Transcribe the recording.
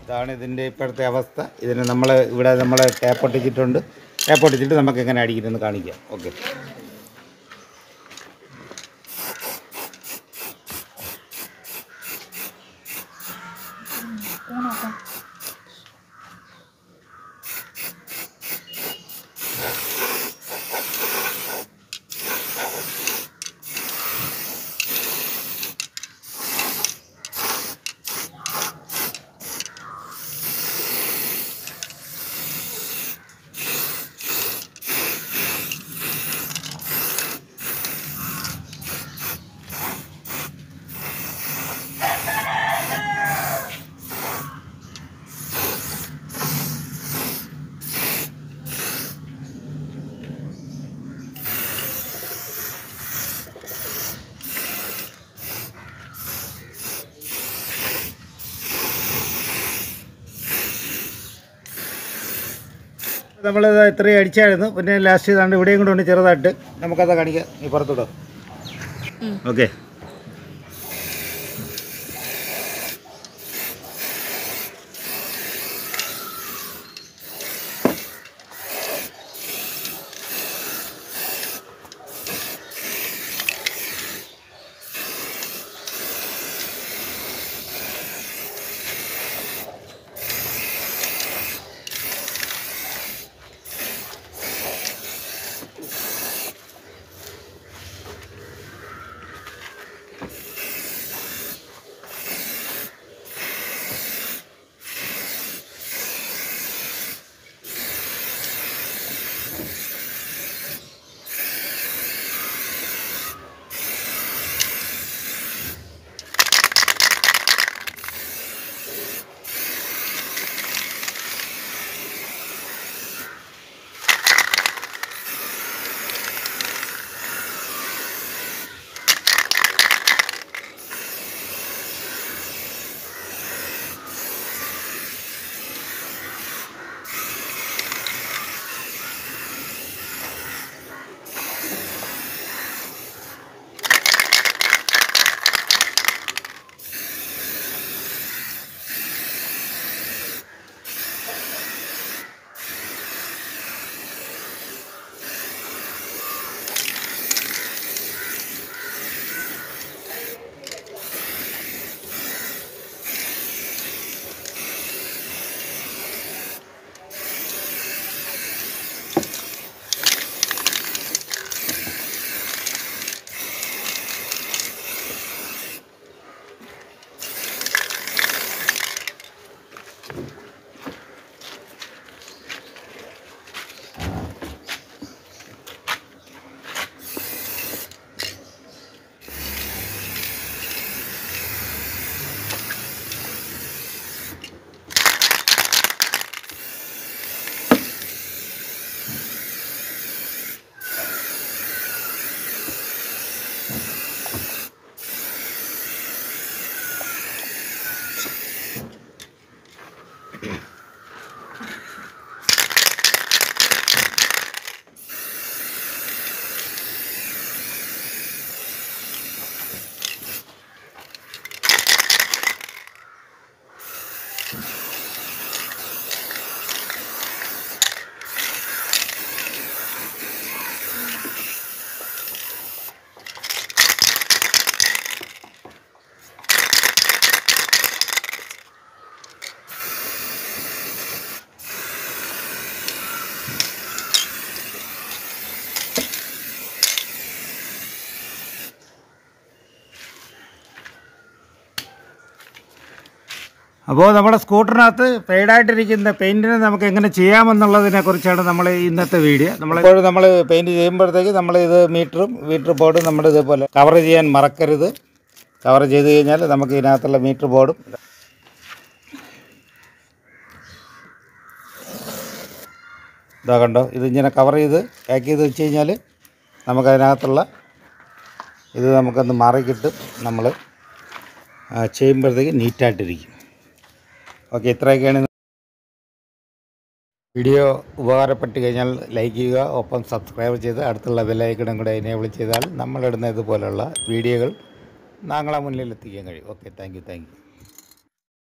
ഇതാണ് ഇതിൻ്റെ ഇപ്പോഴത്തെ അവസ്ഥ ഇതിന് നമ്മൾ ഇവിടെ നമ്മൾ ടാപ്പ് ഒട്ടിച്ചിട്ടുണ്ട് ടാപ്പ് ഒട്ടിച്ചിട്ട് നമുക്ക് എങ്ങനെ അടിക്കുന്നതെന്ന് കാണിക്കാം ഓക്കെ നമ്മളിത് ഇത്രയും അടിച്ചായിരുന്നു പിന്നെ ലാസ്റ്റ് ഇതാണ്ട് ഇവിടെയും കൂടെ ഉണ്ട് ചെറുതായിട്ട് നമുക്കത് കാണിക്കാം ഈ പുറത്തൂടെ ഓക്കെ അപ്പോൾ നമ്മുടെ സ്കൂട്ടറിനകത്ത് പെയ്ഡായിട്ടിരിക്കുന്ന പെയിൻറ്റിനെ നമുക്ക് എങ്ങനെ ചെയ്യാമെന്നുള്ളതിനെ കുറിച്ചാണ് നമ്മൾ ഇന്നത്തെ വീഡിയോ നമ്മൾ ഇപ്പോൾ നമ്മൾ പെയിൻറ്റ് ചെയ്യുമ്പോഴത്തേക്ക് നമ്മൾ ഇത് മീറ്ററും മീറ്റർ ബോർഡും നമ്മൾ ഇതേപോലെ കവർ ചെയ്യാൻ മറക്കരുത് കവർ ചെയ്ത് കഴിഞ്ഞാൽ നമുക്ക് ഇതിനകത്തുള്ള മീറ്റർ ബോർഡും ഇതാ കണ്ടോ ഇതിങ്ങനെ കവർ ചെയ്ത് പാക്ക് ചെയ്ത് വെച്ച് കഴിഞ്ഞാൽ നമുക്കതിനകത്തുള്ള ഇത് നമുക്കൊന്ന് മാറി കിട്ടും നമ്മൾ ചെയ്യുമ്പോഴത്തേക്ക് നീറ്റായിട്ടിരിക്കും ഓക്കെ ഇത്രയൊക്കെയാണ് വീഡിയോ ഉപകാരപ്പെട്ട് കഴിഞ്ഞാൽ ലൈക്ക് ചെയ്യുക ഒപ്പം സബ്സ്ക്രൈബ് ചെയ്ത് അടുത്തുള്ള ബെല്ലൈക്കണും കൂടെ എനേബിൾ ചെയ്താൽ നമ്മളിടുന്ന ഇതുപോലുള്ള വീഡിയോകൾ നാങ്ങളെ മുന്നിൽ എത്തിക്കാൻ കഴിയും okay thank you thank U